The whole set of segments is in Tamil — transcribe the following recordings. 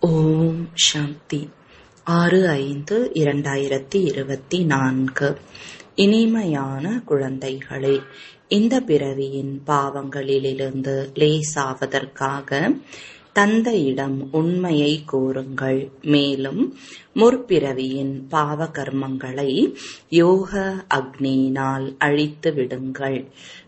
ஓம் சாந்தி ஆறு ஐந்து இரண்டாயிரத்தி இருபத்தி நான்கு இனிமையான குழந்தைகளே இந்த பிறவியின் பாவங்களிலிருந்து லேசாவதற்காக தந்தையிடம் உண்மையை கூறுங்கள் மேலும் முற்பிறவியின் பாவ கர்மங்களை யோக அக்னியினால் அழித்து விடுங்கள்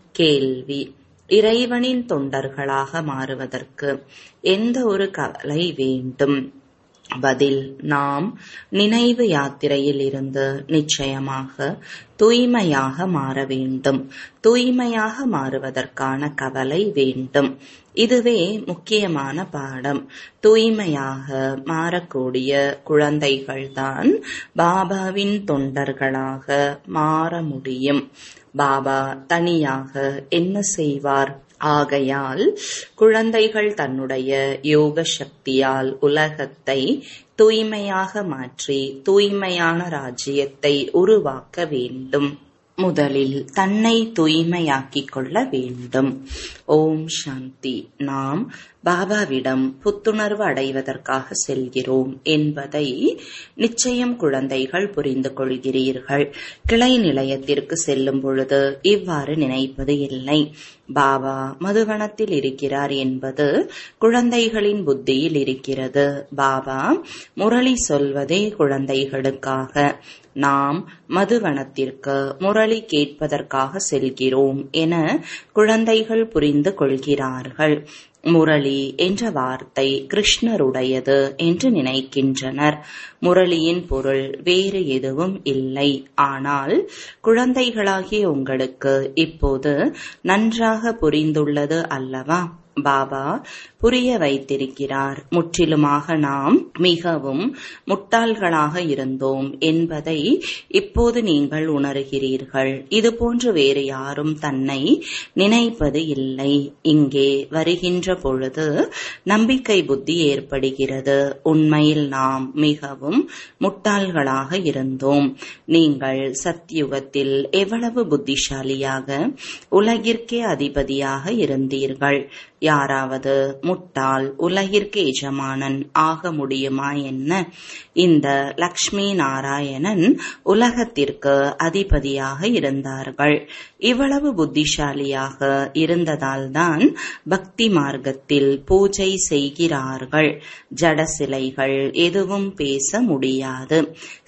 கேள்வி இறைவனின் தொண்டர்களாக மாறுவதற்கு எந்த ஒரு கவலை வேண்டும் பதில் நாம் நினைவு யாத்திரையில் இருந்து நிச்சயமாக தூய்மையாக மாற வேண்டும் தூய்மையாக மாறுவதற்கான கவலை வேண்டும் இதுவே முக்கியமான பாடம் தூய்மையாக மாறக்கூடிய குழந்தைகள்தான் பாபாவின் தொண்டர்களாக மாற முடியும் பாபா தனியாக என்ன செய்வார் ஆகையால் குழந்தைகள் தன்னுடைய யோக சக்தியால் உலகத்தை தூய்மையாக மாற்றி தூய்மையான ராஜ்யத்தை உருவாக்க வேண்டும் முதலில் தன்னை தூய்மையாக்கிக் கொள்ள வேண்டும் ஓம் சாந்தி நாம் பாபாவிடம் புத்துணர்வு அடைவதற்காக செல்கிறோம் என்பதை நிச்சயம் குழந்தைகள் புரிந்து கொள்கிறீர்கள் கிளை நிலையத்திற்கு செல்லும் பொழுது இவ்வாறு நினைப்பது இல்லை பாபா மதுவனத்தில் இருக்கிறார் என்பது குழந்தைகளின் புத்தியில் இருக்கிறது பாபா முரளி சொல்வதே குழந்தைகளுக்காக நாம் மதுவனத்திற்கு முரளி கேட்பதற்காக செல்கிறோம் என குழந்தைகள் புரிந்து கொள்கிறார்கள் முரளி என்ற வார்த்தை கிருஷ்ணருடையது என்று நினைக்கின்றனர் முரளியின் பொருள் வேறு எதுவும் இல்லை ஆனால் குழந்தைகளாகிய உங்களுக்கு இப்போது நன்றாக புரிந்துள்ளது அல்லவா பாபா புரிய வைத்திருக்கிறார் முற்றிலுமாக நாம் மிகவும் முட்டாள்களாக இருந்தோம் என்பதை இப்போது நீங்கள் உணர்கிறீர்கள் இதுபோன்று வேறு யாரும் தன்னை நினைப்பது இல்லை இங்கே வருகின்ற பொழுது நம்பிக்கை புத்தி ஏற்படுகிறது உண்மையில் நாம் மிகவும் முட்டாள்களாக இருந்தோம் நீங்கள் சத்யுகத்தில் எவ்வளவு புத்திசாலியாக உலகிற்கே அதிபதியாக இருந்தீர்கள் யாராவது முட்டாள் உலகிற்கு எஜமானன் ஆக முடியுமா என்ன இந்த லக்ஷ்மி நாராயணன் உலகத்திற்கு அதிபதியாக இருந்தார்கள் இவ்வளவு புத்திசாலியாக இருந்ததால்தான் பக்தி மார்க்கத்தில் பூஜை செய்கிறார்கள் ஜட சிலைகள் எதுவும் பேச முடியாது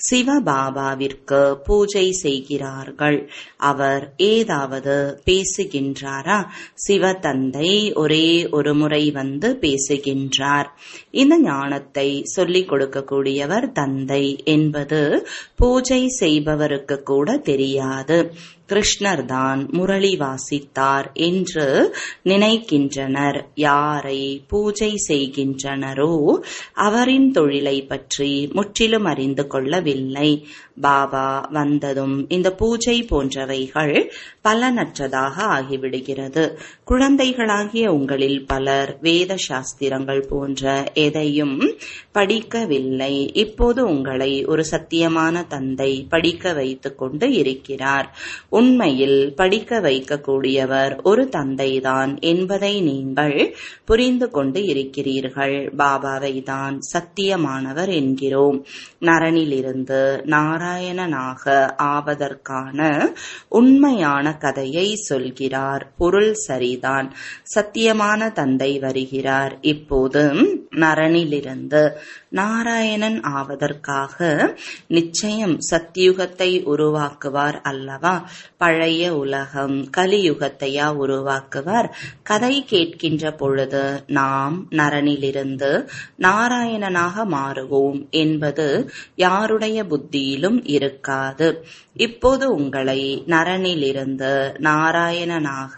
சிவபாபாவிற்கு பூஜை செய்கிறார்கள் அவர் ஏதாவது பேசுகின்றாரா சிவதந்தை ஒரே ஒரு முறை வந்து பேசுகின்றார் இந்த ஞானத்தை சொல்லிக் கொடுக்கக்கூடியவர் தந்தை என்பது பூஜை செய்பவருக்கு கூட தெரியாது கிருஷ்ணர் தான் முரளி வாசித்தார் என்று நினைக்கின்றனர் யாரை பூஜை செய்கின்றனரோ அவரின் தொழிலை பற்றி முற்றிலும் அறிந்து கொள்ளவில்லை பாபா வந்ததும் இந்த பூஜை போன்றவைகள் பலனற்றதாக ஆகிவிடுகிறது குழந்தைகளாகிய உங்களில் பலர் வேத சாஸ்திரங்கள் போன்ற எதையும் படிக்கவில்லை இப்போது உங்களை ஒரு சத்தியமான தந்தை படிக்க வைத்துக் கொண்டு இருக்கிறார் உண்மையில் படிக்க வைக்கக்கூடியவர் ஒரு தந்தைதான் என்பதை நீங்கள் புரிந்து கொண்டு இருக்கிறீர்கள் பாபாவை தான் சத்தியமானவர் என்கிறோம் நரனிலிருந்து நாராயணனாக ஆவதற்கான உண்மையான கதையை சொல்கிறார் பொருள் சரிதான் சத்தியமான தந்தை வருகிறார் இப்போது நரனிலிருந்து நாராயணன் ஆவதற்காக நிச்சயம் சத்தியுகத்தை உருவாக்குவார் அல்லவா பழைய உலகம் கலியுகத்தையா உருவாக்குவார் கதை கேட்கின்ற பொழுது நாம் நரனிலிருந்து நாராயணனாக மாறுவோம் என்பது யாருடைய புத்தியிலும் இருக்காது இப்போது உங்களை நரனிலிருந்து நாராயணனாக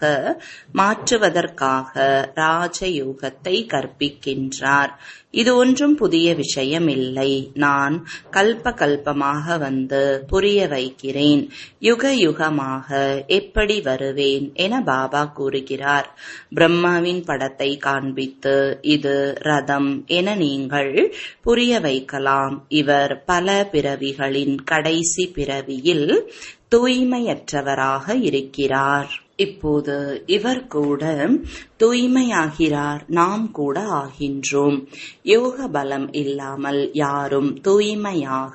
மாற்றுவதற்காக ராஜயோகத்தை கற்பிக்கின்றார் இது ஒன்றும் புதிய விஷயம் இல்லை நான் கல்ப கல்பமாக வந்து புரிய வைக்கிறேன் யுக யுகமாக எப்படி வருவேன் என பாபா கூறுகிறார் பிரம்மாவின் படத்தை காண்பித்து இது ரதம் என நீங்கள் புரிய வைக்கலாம் இவர் பல பிறவிகளின் கடைசி பிறவியில் தூய்மையற்றவராக இருக்கிறார் இப்போது இவர் கூட தூய்மையாகிறார் நாம் கூட ஆகின்றோம் யோக பலம் இல்லாமல் யாரும் தூய்மையாக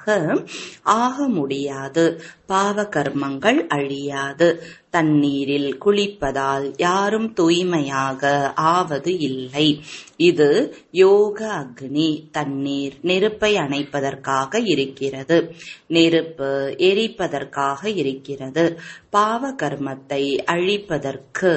ஆக முடியாது பாவ கர்மங்கள் அழியாது தண்ணீரில் குளிப்பதால் யாரும் தூய்மையாக ஆவது இல்லை இது யோக அக்னி தண்ணீர் நெருப்பை அணைப்பதற்காக இருக்கிறது நெருப்பு எரிப்பதற்காக இருக்கிறது பாவ கர்மத்தை அழிப்பதற்கு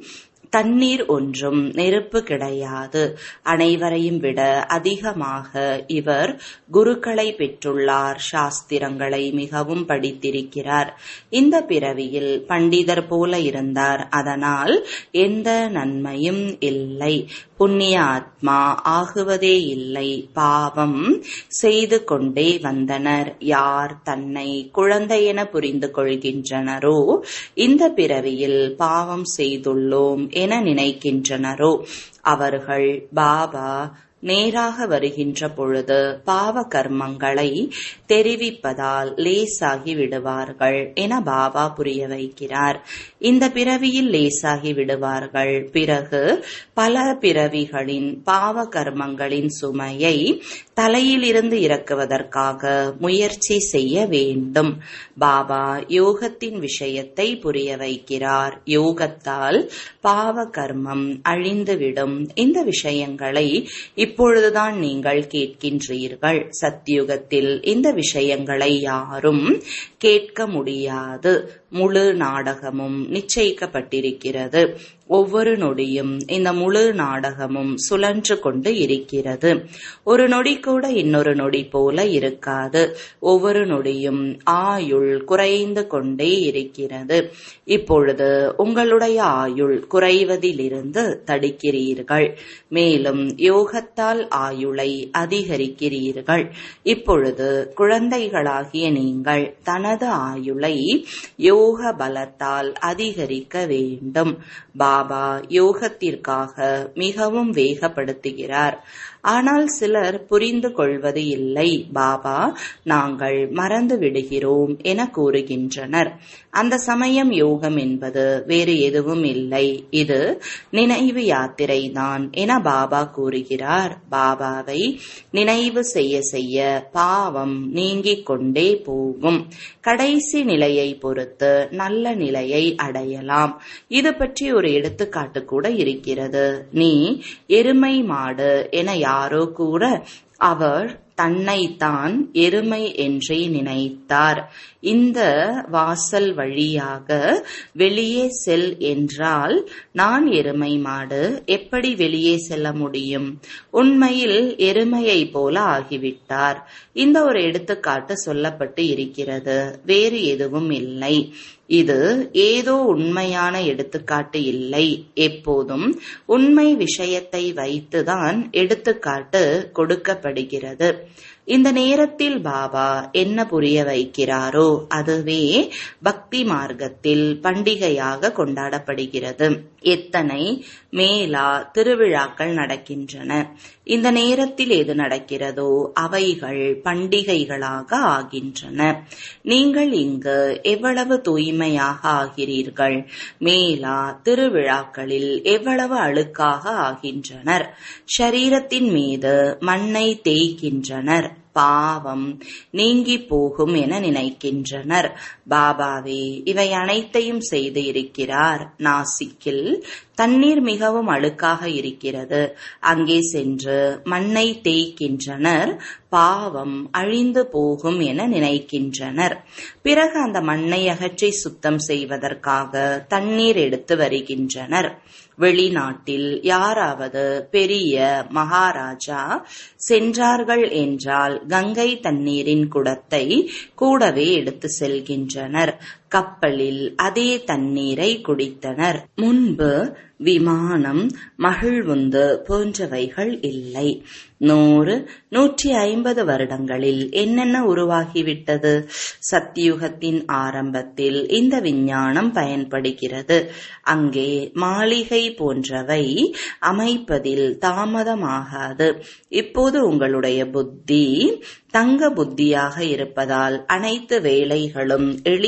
தண்ணீர் ஒன்றும் நெருப்பு கிடையாது அனைவரையும் விட அதிகமாக இவர் குருக்களை பெற்றுள்ளார் சாஸ்திரங்களை மிகவும் படித்திருக்கிறார் இந்த பிறவியில் பண்டிதர் போல இருந்தார் அதனால் எந்த நன்மையும் இல்லை புண்ணிய ஆத்மா ஆகுவதே இல்லை பாவம் செய்து கொண்டே வந்தனர் யார் தன்னை குழந்தை என புரிந்து கொள்கின்றனரோ இந்த பிறவியில் பாவம் செய்துள்ளோம் என நினைக்கின்றனரோ அவர்கள் பாபா நேராக வருகின்ற பொழுது பாவ கர்மங்களை தெரிவிப்பதால் லேசாகி விடுவார்கள் என பாபா புரிய வைக்கிறார் இந்த பிறவியில் லேசாகி விடுவார்கள் பிறகு பல பிறவிகளின் பாவ கர்மங்களின் சுமையை தலையிலிருந்து இறக்குவதற்காக முயற்சி செய்ய வேண்டும் பாபா யோகத்தின் விஷயத்தை புரிய வைக்கிறார் யோகத்தால் பாவ கர்மம் அழிந்துவிடும் இந்த விஷயங்களை இப்பொழுதுதான் நீங்கள் கேட்கின்றீர்கள் சத்தியுகத்தில் இந்த விஷயங்களை யாரும் கேட்க முடியாது முழு நாடகமும் நிச்சயிக்கப்பட்டிருக்கிறது ஒவ்வொரு நொடியும் இந்த முழு நாடகமும் சுழன்று கொண்டு இருக்கிறது ஒரு நொடி கூட இன்னொரு நொடி போல இருக்காது ஒவ்வொரு நொடியும் ஆயுள் குறைந்து கொண்டே இருக்கிறது இப்பொழுது உங்களுடைய ஆயுள் குறைவதிலிருந்து தடுக்கிறீர்கள் மேலும் யோகத்தால் ஆயுளை அதிகரிக்கிறீர்கள் இப்பொழுது குழந்தைகளாகிய நீங்கள் தனது ஆயுளை யோக பலத்தால் அதிகரிக்க வேண்டும் பாபா யோகத்திற்காக மிகவும் வேகப்படுத்துகிறார் ஆனால் சிலர் புரிந்து கொள்வது இல்லை பாபா நாங்கள் மறந்து விடுகிறோம் என கூறுகின்றனர் அந்த சமயம் யோகம் என்பது வேறு எதுவும் இல்லை இது நினைவு யாத்திரை தான் என பாபா கூறுகிறார் பாபாவை நினைவு செய்ய செய்ய பாவம் நீங்கிக் கொண்டே போகும் கடைசி நிலையை பொறுத்து நல்ல நிலையை அடையலாம் இது பற்றி ஒரு எடுத்துக்காட்டு கூட இருக்கிறது நீ எருமை மாடு என யாரோ கூட அவர் தன்னைத்தான் எருமை என்றே நினைத்தார் இந்த வாசல் வழியாக வெளியே செல் என்றால் நான் எருமை மாடு எப்படி வெளியே செல்ல முடியும் உண்மையில் எருமையை போல ஆகிவிட்டார் இந்த ஒரு எடுத்துக்காட்டு சொல்லப்பட்டு இருக்கிறது வேறு எதுவும் இல்லை இது ஏதோ உண்மையான எடுத்துக்காட்டு இல்லை எப்போதும் உண்மை விஷயத்தை வைத்துதான் எடுத்துக்காட்டு கொடுக்கப்படுகிறது இந்த நேரத்தில் பாபா என்ன புரிய வைக்கிறாரோ அதுவே பக்தி மார்க்கத்தில் பண்டிகையாக கொண்டாடப்படுகிறது எத்தனை மேலா திருவிழாக்கள் நடக்கின்றன இந்த நேரத்தில் எது நடக்கிறதோ அவைகள் பண்டிகைகளாக ஆகின்றன நீங்கள் இங்கு எவ்வளவு தூய்மையாக ஆகிறீர்கள் மேலா திருவிழாக்களில் எவ்வளவு அழுக்காக ஆகின்றனர் ஷரீரத்தின் மீது மண்ணை தேய்க்கின்றனர் பாவம் நீங்கி போகும் என நினைக்கின்றனர் பாபாவே இவை அனைத்தையும் செய்து இருக்கிறார் நாசிக்கில் தண்ணீர் மிகவும் அழுக்காக இருக்கிறது அங்கே சென்று மண்ணை தேய்க்கின்றனர் பாவம் அழிந்து போகும் என நினைக்கின்றனர் பிறகு அந்த மண்ணை அகற்றி சுத்தம் செய்வதற்காக தண்ணீர் எடுத்து வருகின்றனர் வெளிநாட்டில் யாராவது பெரிய மகாராஜா சென்றார்கள் என்றால் கங்கை தண்ணீரின் குடத்தை கூடவே எடுத்து செல்கின்றனர் கப்பலில் அதே தண்ணீரை குடித்தனர் முன்பு விமானம் மகிழ்வுந்து போன்றவைகள் இல்லை நூறு நூற்றி ஐம்பது வருடங்களில் என்னென்ன உருவாகிவிட்டது சத்தியுகத்தின் ஆரம்பத்தில் இந்த விஞ்ஞானம் பயன்படுகிறது அங்கே மாளிகை போன்றவை அமைப்பதில் தாமதமாகாது இப்போது உங்களுடைய புத்தி தங்க புத்தியாக இருப்பதால் அனைத்து வேலைகளும் எளிதாகி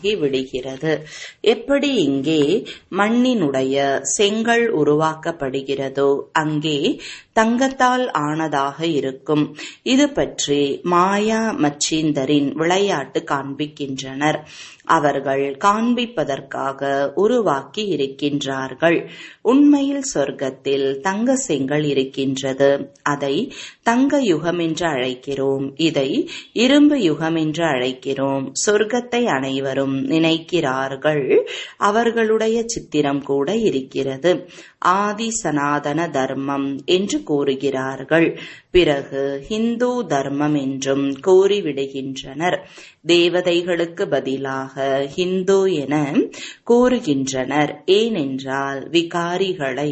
ஆகி விடுகிறது எப்படி இங்கே மண்ணினுடைய செங்கல் உருவாக்கப்படுகிறதோ அங்கே தங்கத்தால் ஆனதாக இருக்கும் இது பற்றி மாயா மச்சீந்தரின் விளையாட்டு காண்பிக்கின்றனர் அவர்கள் காண்பிப்பதற்காக உருவாக்கி இருக்கின்றார்கள் உண்மையில் சொர்க்கத்தில் தங்க செங்கல் இருக்கின்றது அதை தங்க யுகம் என்று அழைக்கிறோம் இதை இரும்பு யுகம் என்று அழைக்கிறோம் சொர்க்கத்தை அனைவரும் நினைக்கிறார்கள் அவர்களுடைய சித்திரம் கூட இருக்கிறது ஆதி சனாதன தர்மம் என்று கூறுகிறார்கள் பிறகு ஹிந்து தர்மம் என்றும் கூறிவிடுகின்றனர் தேவதைகளுக்கு பதிலாக ஹிந்து என கூறுகின்றனர் ஏனென்றால் விகாரிகளை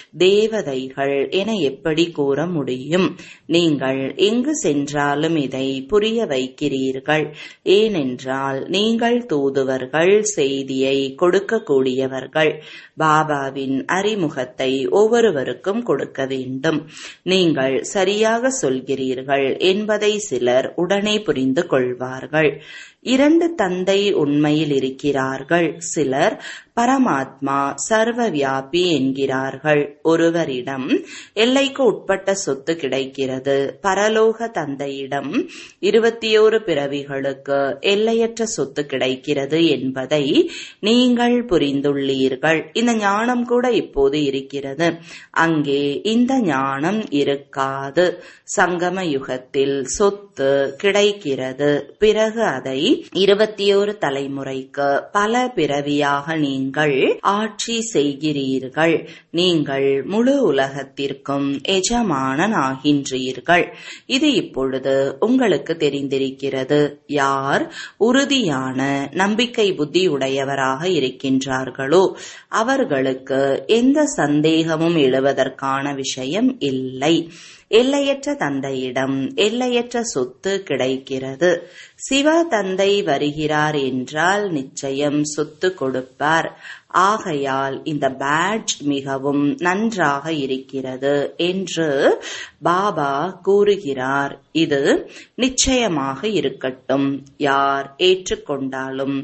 தேவதைகள் என எப்படி கூற முடியும் நீங்கள் எங்கு சென்றாலும் இதை புரிய வைக்கிறீர்கள் ஏனென்றால் நீங்கள் தூதுவர்கள் செய்தியை கொடுக்கக்கூடியவர்கள் பாபாவின் அறிமுகத்தை ஒவ்வொருவருக்கும் கொடுக்க வேண்டும் நீங்கள் சரியாக சொல்கிறீர்கள் என்பதை சிலர் உடனே புரிந்து கொள்வார்கள் இரண்டு தந்தை உண்மையில் இருக்கிறார்கள் சிலர் பரமாத்மா சர்வ வியாபி என்கிறார்கள் ஒருவரிடம் எல்லைக்கு உட்பட்ட சொத்து கிடைக்கிறது பரலோக தந்தையிடம் இருபத்தி ஓரு பிறவிகளுக்கு எல்லையற்ற சொத்து கிடைக்கிறது என்பதை நீங்கள் புரிந்துள்ளீர்கள் இந்த ஞானம் கூட இப்போது இருக்கிறது அங்கே இந்த ஞானம் இருக்காது சங்கம யுகத்தில் சொத்து கிடைக்கிறது பிறகு அதை இருபத்தி ஓரு தலைமுறைக்கு பல பிறவியாக நீங்கள் ஆட்சி செய்கிறீர்கள் நீங்கள் முழு உலகத்திற்கும் எஜமானன் ஆகின்றீர்கள் இது இப்பொழுது உங்களுக்கு தெரிந்திருக்கிறது யார் உறுதியான நம்பிக்கை புத்தி உடையவராக இருக்கின்றார்களோ அவர்களுக்கு எந்த சந்தேகமும் எழுவதற்கான விஷயம் இல்லை எல்லையற்ற தந்தையிடம் எல்லையற்ற சொத்து கிடைக்கிறது சிவ தந்தை வருகிறார் என்றால் நிச்சயம் சொத்து கொடுப்பார் ஆகையால் இந்த பேட்ஜ் மிகவும் நன்றாக இருக்கிறது என்று பாபா கூறுகிறார் இது நிச்சயமாக இருக்கட்டும் யார் ஏற்றுக்கொண்டாலும்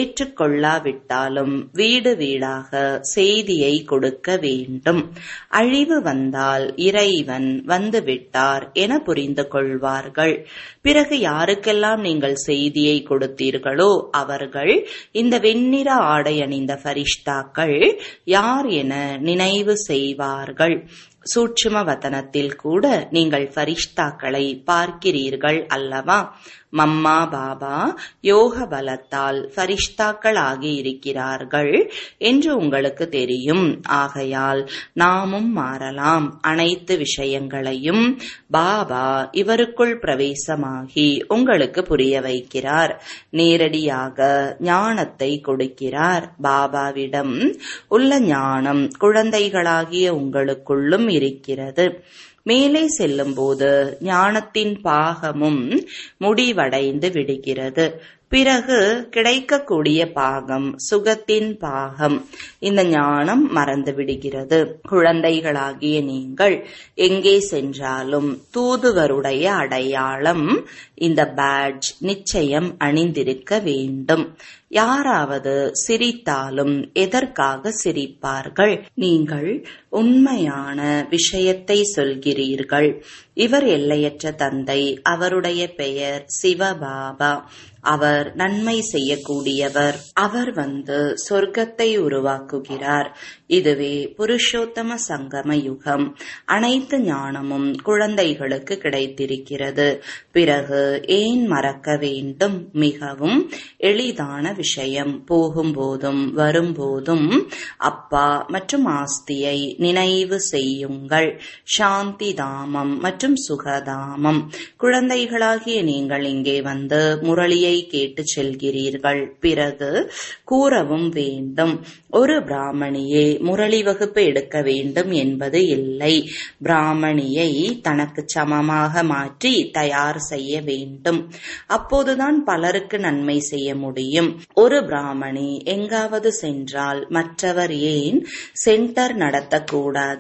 ஏற்றுக்கொள்ளாவிட்டாலும் வீடு வீடாக செய்தியை கொடுக்க வேண்டும் அழிவு வந்தால் இறைவன் வந்துவிட்டார் என புரிந்து கொள்வார்கள் பிறகு யாருக்கெல்லாம் நீங்கள் செய்தியை கொடுத்தீர்களோ அவர்கள் இந்த வெண்ணிற ஆடை அணிந்த ஃபரிஷ்தாக்கள் யார் என நினைவு செய்வார்கள் சூட்சும வதனத்தில் கூட நீங்கள் ஃபரிஷ்தாக்களை பார்க்கிறீர்கள் அல்லவா மம்மா பாபா யோக பலத்தால் ஃபரிஷ்தாக்கள் ஆகி இருக்கிறார்கள் என்று உங்களுக்கு தெரியும் ஆகையால் நாமும் மாறலாம் அனைத்து விஷயங்களையும் பாபா இவருக்குள் பிரவேசமாகி உங்களுக்கு புரிய வைக்கிறார் நேரடியாக ஞானத்தை கொடுக்கிறார் பாபாவிடம் உள்ள ஞானம் குழந்தைகளாகிய உங்களுக்குள்ளும் இருக்கிறது மேலே செல்லும்போது ஞானத்தின் பாகமும் முடிவடைந்து விடுகிறது பிறகு கிடைக்கக்கூடிய பாகம் சுகத்தின் பாகம் இந்த ஞானம் மறந்து விடுகிறது குழந்தைகளாகிய நீங்கள் எங்கே சென்றாலும் தூதுவருடைய அடையாளம் இந்த பேட்ஜ் நிச்சயம் அணிந்திருக்க வேண்டும் யாராவது சிரித்தாலும் எதற்காக சிரிப்பார்கள் நீங்கள் உண்மையான விஷயத்தை சொல்கிறீர்கள் இவர் எல்லையற்ற தந்தை அவருடைய பெயர் சிவபாபா அவர் நன்மை செய்யக்கூடியவர் அவர் வந்து சொர்க்கத்தை உருவாக்குகிறார் இதுவே புருஷோத்தம சங்கம யுகம் அனைத்து ஞானமும் குழந்தைகளுக்கு கிடைத்திருக்கிறது பிறகு ஏன் மறக்க வேண்டும் மிகவும் எளிதான விஷயம் போகும்போதும் வரும்போதும் அப்பா மற்றும் ஆஸ்தியை நினைவு செய்யுங்கள் சாந்தி தாமம் மற்றும் சுகதாமம் குழந்தைகளாகிய நீங்கள் இங்கே வந்து முரளியை கேட்டு செல்கிறீர்கள் பிறகு கூறவும் வேண்டும் ஒரு பிராமணியே முரளி வகுப்பு எடுக்க வேண்டும் என்பது இல்லை பிராமணியை தனக்கு சமமாக மாற்றி தயார் செய்ய வேண்டும் அப்போதுதான் பலருக்கு நன்மை செய்ய முடியும் ஒரு பிராமணி எங்காவது சென்றால் மற்றவர் ஏன் சென்டர் நடத்தக்கூடாது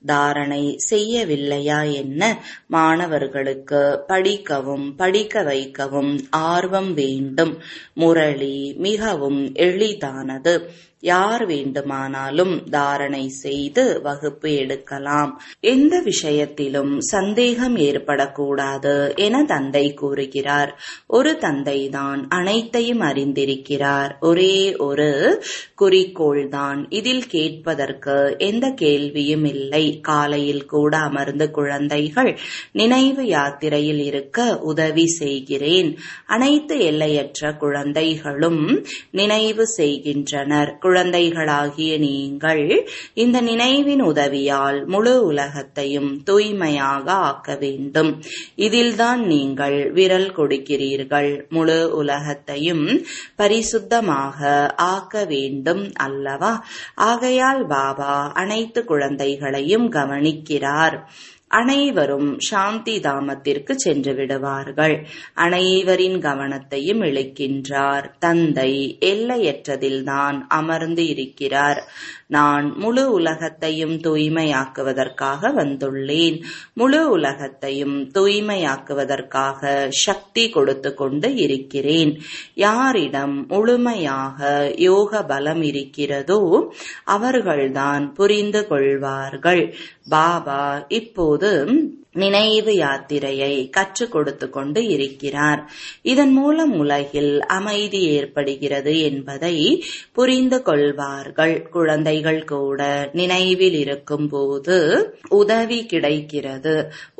தாரணை செய்யவில்லையா என்ன மாணவர்களுக்கு படிக்கவும் படிக்க வைக்கவும் ஆர்வம் வேண்டும் முரளி மிகவும் எளிதானது யார் வேண்டுமானாலும் தாரணை செய்து வகுப்பு எடுக்கலாம் எந்த விஷயத்திலும் சந்தேகம் ஏற்படக்கூடாது என தந்தை கூறுகிறார் ஒரு தந்தைதான் அனைத்தையும் அறிந்திருக்கிறார் ஒரே ஒரு குறிக்கோள் தான் இதில் கேட்பதற்கு எந்த கேள்வியும் இல்லை காலையில் கூட அமர்ந்து குழந்தைகள் நினைவு யாத்திரையில் இருக்க உதவி செய்கிறேன் அனைத்து எல்லையற்ற குழந்தைகளும் நினைவு செய்கின்றனர் குழந்தைகளாகிய நீங்கள் இந்த நினைவின் உதவியால் முழு உலகத்தையும் தூய்மையாக ஆக்க வேண்டும் இதில்தான் நீங்கள் விரல் கொடுக்கிறீர்கள் முழு உலகத்தையும் பரிசுத்தமாக ஆக்க வேண்டும் அல்லவா ஆகையால் பாபா அனைத்து குழந்தைகளையும் கவனிக்கிறார் அனைவரும் சாந்தி தாமத்திற்கு சென்று விடுவார்கள் அனைவரின் கவனத்தையும் இழுக்கின்றார் தந்தை எல்லையற்றதில்தான் அமர்ந்து இருக்கிறார் நான் முழு உலகத்தையும் தூய்மையாக்குவதற்காக வந்துள்ளேன் முழு உலகத்தையும் தூய்மையாக்குவதற்காக சக்தி கொடுத்து கொண்டு இருக்கிறேன் யாரிடம் முழுமையாக யோக பலம் இருக்கிறதோ அவர்கள்தான் புரிந்து கொள்வார்கள் பாபா இப்போது நினைவு யாத்திரையை கற்றுக் கொடுத்து கொண்டு இருக்கிறார் இதன் மூலம் உலகில் அமைதி ஏற்படுகிறது என்பதை புரிந்து கொள்வார்கள் குழந்தைகள் கூட நினைவில் இருக்கும் போது உதவி கிடைக்கிறது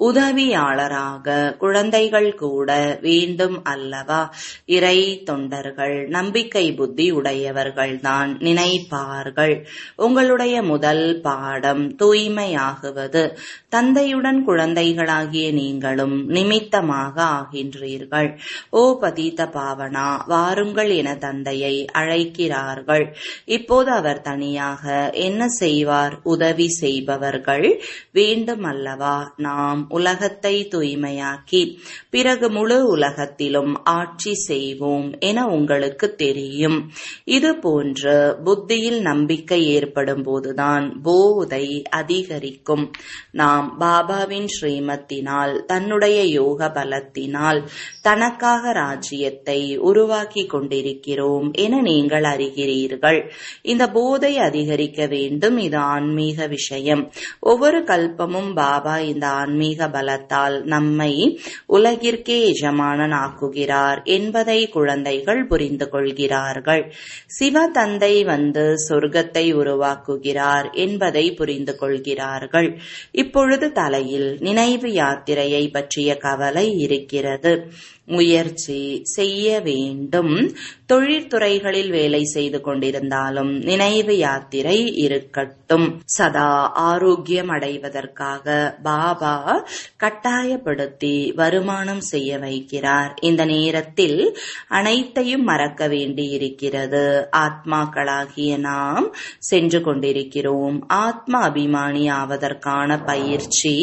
உதவியாளராக குழந்தைகள் கூட வேண்டும் அல்லவா இறை தொண்டர்கள் நம்பிக்கை புத்தி உடையவர்கள்தான் நினைப்பார்கள் உங்களுடைய முதல் பாடம் தூய்மையாகுவது தந்தையுடன் குழந்தைகளாகிய நீங்களும் நிமித்தமாக ஆகின்றீர்கள் ஓ பதித்த பாவனா வாருங்கள் என தந்தையை அழைக்கிறார்கள் இப்போது அவர் தனியாக என்ன செய்வார் உதவி செய்பவர்கள் வேண்டும் அல்லவா நாம் உலகத்தை தூய்மையாக்கி பிறகு முழு உலகத்திலும் ஆட்சி செய்வோம் என உங்களுக்கு தெரியும் இது போன்று புத்தியில் நம்பிக்கை ஏற்படும் போதுதான் போதை அதிகரிக்கும் நாம் பாபாவின் ஸ்ரீமத்தினால் தன்னுடைய யோக பலத்தினால் தனக்காக ராஜ்யத்தை உருவாக்கி கொண்டிருக்கிறோம் என நீங்கள் அறிகிறீர்கள் இந்த போதை அதிகரிக்க வேண்டும் இது ஆன்மீக விஷயம் ஒவ்வொரு கல்பமும் பாபா இந்த ஆன்மீக பலத்தால் நம்மை உலகிற்கே எஜமானன் ஆக்குகிறார் என்பதை குழந்தைகள் புரிந்து கொள்கிறார்கள் சிவ தந்தை வந்து சொர்க்கத்தை உருவாக்குகிறார் என்பதை புரிந்து கொள்கிறார்கள் இப்பொழுது தலையில் நினைவு யாத்திரையை பற்றிய கவலை இருக்கிறது முயற்சி செய்ய வேண்டும் தொழிற்துறைகளில் வேலை செய்து கொண்டிருந்தாலும் நினைவு யாத்திரை இருக்கட்டும் சதா ஆரோக்கியம் அடைவதற்காக பாபா கட்டாயப்படுத்தி வருமானம் செய்ய வைக்கிறார் இந்த நேரத்தில் அனைத்தையும் மறக்க வேண்டி இருக்கிறது ஆத்மாக்களாகிய நாம் சென்று கொண்டிருக்கிறோம் ஆத்ம அபிமானி ஆவதற்கான பயிற்சி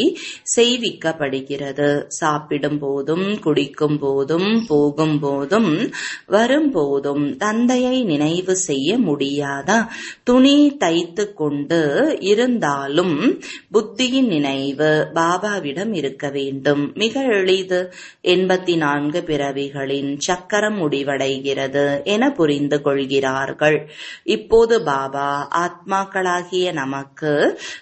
செய்விக்கப்படுகிறது சாப்பிடும் போதும் குடிக்கும் போதும் போகும் போதும் வரும்போதும் தந்தையை நினைவு செய்ய முடியாதா துணி தைத்து கொண்டு இருந்தாலும் புத்தியின் நினைவு பாபாவிடம் இருக்க வேண்டும் மிக எளிது எண்பத்தி நான்கு பிறவிகளின் சக்கரம் முடிவடைகிறது என புரிந்து கொள்கிறார்கள் இப்போது பாபா ஆத்மாக்களாகிய நமக்கு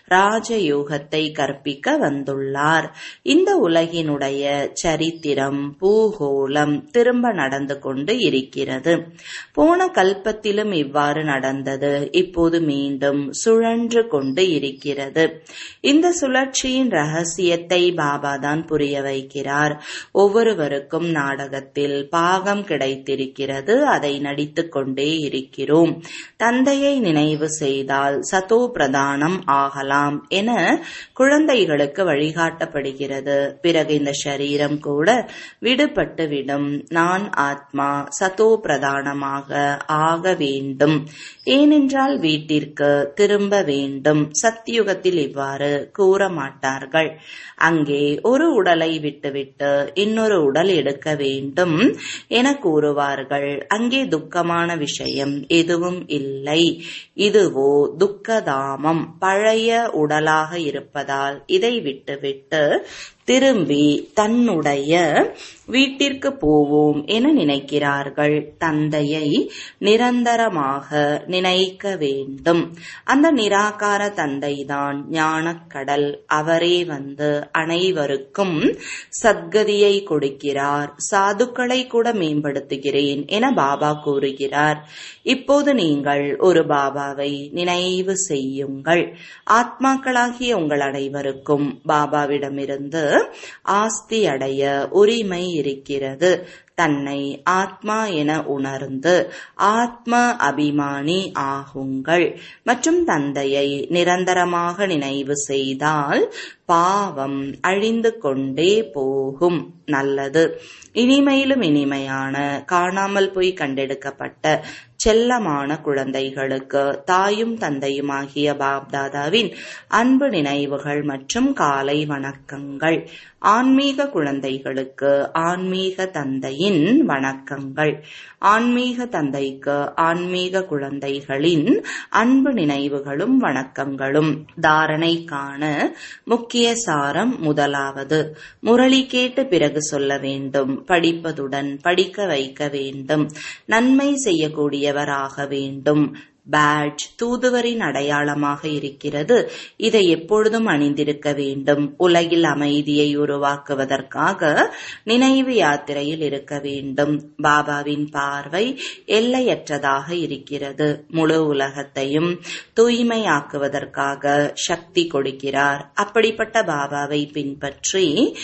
ராஜயோகத்தை கற்பிக்க வந்துள்ளார் இந்த உலகினுடைய சரித்திரம் பூகோளம் திரும்ப நடந்து கொண்டு இருக்கிறது போன கல்பத்திலும் இவ்வாறு நடந்தது இப்போது மீண்டும் சுழன்று கொண்டு இருக்கிறது இந்த சுழற்சியின் ரகசியத்தை பாபா தான் புரிய வைக்கிறார் ஒவ்வொருவருக்கும் நாடகத்தில் பாகம் கிடைத்திருக்கிறது அதை நடித்துக் கொண்டே இருக்கிறோம் தந்தையை நினைவு செய்தால் சதோ பிரதானம் ஆகலாம் என குழந்தைகளுக்கு வழிகாட்டப்படுகிறது பிறகு இந்த சரீரம் கூட விடுபட்டு விடும் நான் ஆத்மா சதோ பிரதான பிரயாணமாக ஆக வேண்டும் ஏனென்றால் வீட்டிற்கு திரும்ப வேண்டும் சத்தியுகத்தில் இவ்வாறு கூற மாட்டார்கள் அங்கே ஒரு உடலை விட்டுவிட்டு இன்னொரு உடல் எடுக்க வேண்டும் என கூறுவார்கள் அங்கே துக்கமான விஷயம் எதுவும் இல்லை இதுவோ துக்கதாமம் பழைய உடலாக இருப்பதால் இதை விட்டுவிட்டு திரும்பி தன்னுடைய வீட்டிற்கு போவோம் என நினைக்கிறார்கள் தந்தையை நிரந்தரமாக நினைக்க வேண்டும் அந்த நிராகார தந்தைதான் ஞானக்கடல் அவரே வந்து அனைவருக்கும் சத்கதியை கொடுக்கிறார் சாதுக்களை கூட மேம்படுத்துகிறேன் என பாபா கூறுகிறார் இப்போது நீங்கள் ஒரு பாபாவை நினைவு செய்யுங்கள் ஆத்மாக்களாகிய உங்கள் அனைவருக்கும் பாபாவிடமிருந்து ஆஸ்தி அடைய உரிமை இருக்கிறது தன்னை ஆத்மா என உணர்ந்து ஆத்ம அபிமானி ஆகுங்கள் மற்றும் தந்தையை நிரந்தரமாக நினைவு செய்தால் பாவம் அழிந்து கொண்டே போகும் நல்லது இனிமையிலும் இனிமையான காணாமல் போய் கண்டெடுக்கப்பட்ட செல்லமான குழந்தைகளுக்கு தாயும் தந்தையுமாகிய பாப்தாதாவின் அன்பு நினைவுகள் மற்றும் காலை வணக்கங்கள் ஆன்மீக குழந்தைகளுக்கு ஆன்மீக தந்தையின் வணக்கங்கள் ஆன்மீக தந்தைக்கு ஆன்மீக குழந்தைகளின் அன்பு நினைவுகளும் வணக்கங்களும் தாரணைக்கான முக்கிய சாரம் முதலாவது முரளி கேட்டு பிறகு சொல்ல வேண்டும் படிப்பதுடன் படிக்க வைக்க வேண்டும் நன்மை செய்யக்கூடியவராக வேண்டும் பேட்ஜ் தூதுவரின் அடையாளமாக இருக்கிறது இதை எப்பொழுதும் அணிந்திருக்க வேண்டும் உலகில் அமைதியை உருவாக்குவதற்காக நினைவு யாத்திரையில் இருக்க வேண்டும் பாபாவின் பார்வை எல்லையற்றதாக இருக்கிறது முழு உலகத்தையும் தூய்மையாக்குவதற்காக சக்தி கொடுக்கிறார் அப்படிப்பட்ட பாபாவை பின்பற்றி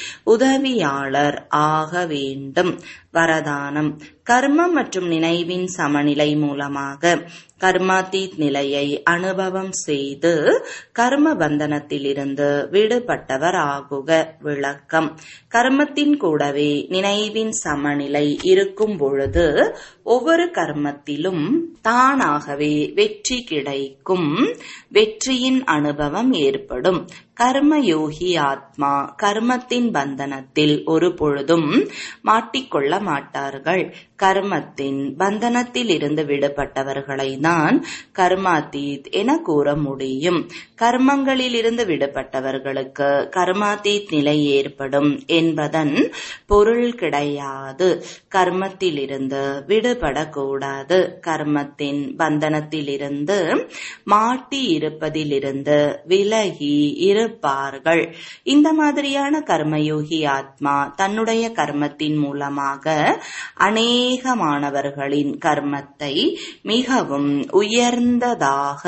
உதவியாளர் ஆக வேண்டும் வரதானம் கர்மம் மற்றும் நினைவின் சமநிலை மூலமாக கர்மாத்தீத் நிலையை அனுபவம் செய்து கர்ம பந்தனத்திலிருந்து விடுபட்டவர் ஆகுக விளக்கம் கர்மத்தின் கூடவே நினைவின் சமநிலை இருக்கும் பொழுது ஒவ்வொரு கர்மத்திலும் தானாகவே வெற்றி கிடைக்கும் வெற்றியின் அனுபவம் ஏற்படும் கர்மயோகி ஆத்மா கர்மத்தின் பந்தனத்தில் ஒரு பொழுதும் மாட்டிக்கொள்ள மாட்டார்கள் கர்மத்தின் பந்தனத்தில் இருந்து விடுபட்டவர்களை தான் கர்மாத்தீத் என கூற முடியும் கர்மங்களில் இருந்து விடுபட்டவர்களுக்கு கர்மாத்தீத் நிலை ஏற்படும் என்பதன் பொருள் கிடையாது கர்மத்தில் இருந்து விடுபடக்கூடாது கர்மத்தின் பந்தனத்தில் இருந்து மாட்டி இருப்பதிலிருந்து விலகி இருப்பார்கள் இந்த மாதிரியான கர்மயோகி ஆத்மா தன்னுடைய கர்மத்தின் மூலமாக அநேகமானவர்களின் கர்மத்தை மிகவும் உயர்ந்ததாக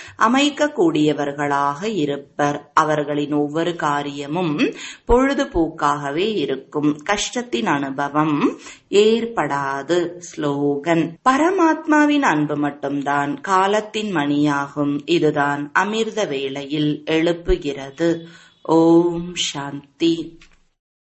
அமைக்கக்கூடியவர்களாக இருப்பர் அவர்களின் ஒவ்வொரு காரியமும் பொழுதுபோக்காகவே இருக்கும் கஷ்டத்தின் அனுபவம் ஏற்படாது ஸ்லோகன் பரமாத்மாவின் அன்பு மட்டும்தான் காலத்தின் மணியாகும் இதுதான் அமிர்த வேளையில் எழுப்புகிறது ஓம் சாந்தி